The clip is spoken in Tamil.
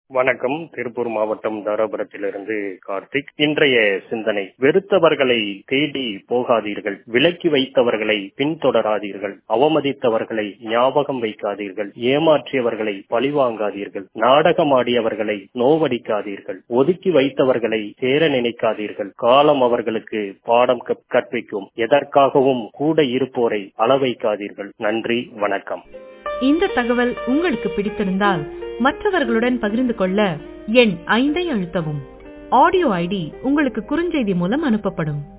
வணக்கம் திருப்பூர் மாவட்டம் தாராபுரத்திலிருந்து கார்த்திக் இன்றைய சிந்தனை வெறுத்தவர்களை தேடி போகாதீர்கள் விலக்கி வைத்தவர்களை பின்தொடராதீர்கள் அவமதித்தவர்களை ஞாபகம் வைக்காதீர்கள் ஏமாற்றியவர்களை பழிவாங்காதீர்கள் நாடகமாடியவர்களை நோவடிக்காதீர்கள் ஒதுக்கி வைத்தவர்களை சேர நினைக்காதீர்கள் காலம் அவர்களுக்கு பாடம் கற்- கற்பிக்கும் எதற்காகவும் கூட இருப்போரை அளவைக்காதீர்கள் நன்றி வணக்கம் இந்த தகவல் உங்களுக்கு பிடித்திருந்தால் மற்றவர்களுடன் பகிர்ந்து கொள்ள எண் ஐந்தை அழுத்தவும் ஆடியோ ஐடி உங்களுக்கு குறுஞ்செய்தி மூலம் அனுப்பப்படும்